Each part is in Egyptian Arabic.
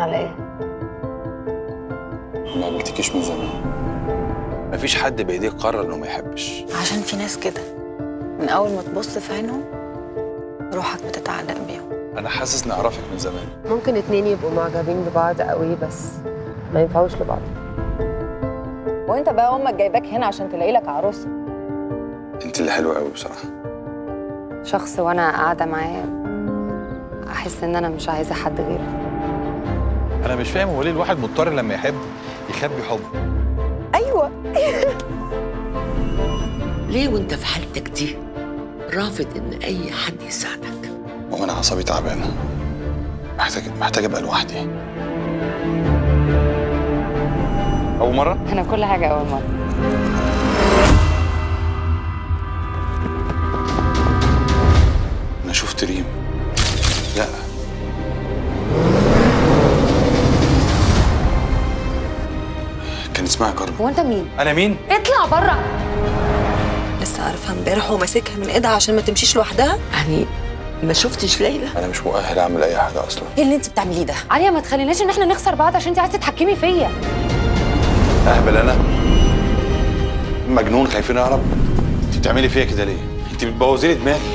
على ايه؟ ما قابلتكيش من زمان مفيش حد بايديه قرر انه ما يحبش عشان في ناس كده من اول ما تبص في عينهم روحك بتتعلق بيهم انا حاسس اني اعرفك من زمان ممكن اتنين يبقوا معجبين ببعض قوي بس ما ينفعوش لبعض وانت بقى امك جايباك هنا عشان تلاقي لك عروسه انت اللي حلوه قوي بصراحه شخص وانا قاعده معاه احس ان انا مش عايزه حد غيره انا مش فاهم هو ليه الواحد مضطر لما يحب يخبي حبه ايوه ليه وانت في حالتك دي رافض ان اي حد يساعدك وانا اعصابي تعبانه محتاج محتاج ابقى لوحدي اول مره انا كل حاجه اول مره انا شفت ريم لا كان اسمها كارما هو انت مين انا مين اطلع بره لسه عارفها امبارح وهو ماسكها من ايدها عشان ما تمشيش لوحدها يعني ما شفتش ليلى انا مش مؤهل اعمل اي حاجه اصلا ايه اللي انت بتعمليه ده عليا ما تخليناش ان احنا نخسر بعض عشان انت عايزه تتحكمي فيا اهبل انا مجنون خايفين اهرب انت بتعملي فيا كده ليه انت بتبوظي لي دماغي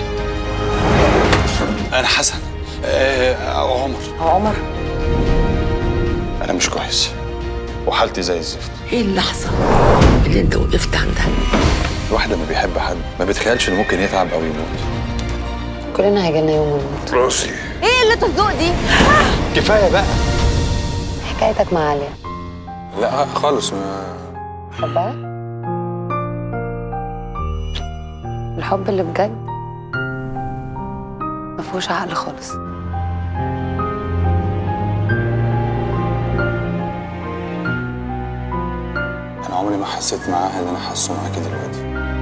انا حسن آه أو عمر عمر انا مش كويس وحالتي زي الزفت ايه اللحظه اللي انت وقفت عندها الواحد لما بيحب حد ما بيتخيلش انه ممكن يتعب او يموت كلنا هيجيلنا يوم ونموت راسي ايه اللي الذوق دي كفايه بقى حكايتك مع عليا لا خالص ما حبها الحب اللي بجد ما فيهوش عقل خالص انا عمري ما حسيت معاها اللي انا حاسه معاكي دلوقتي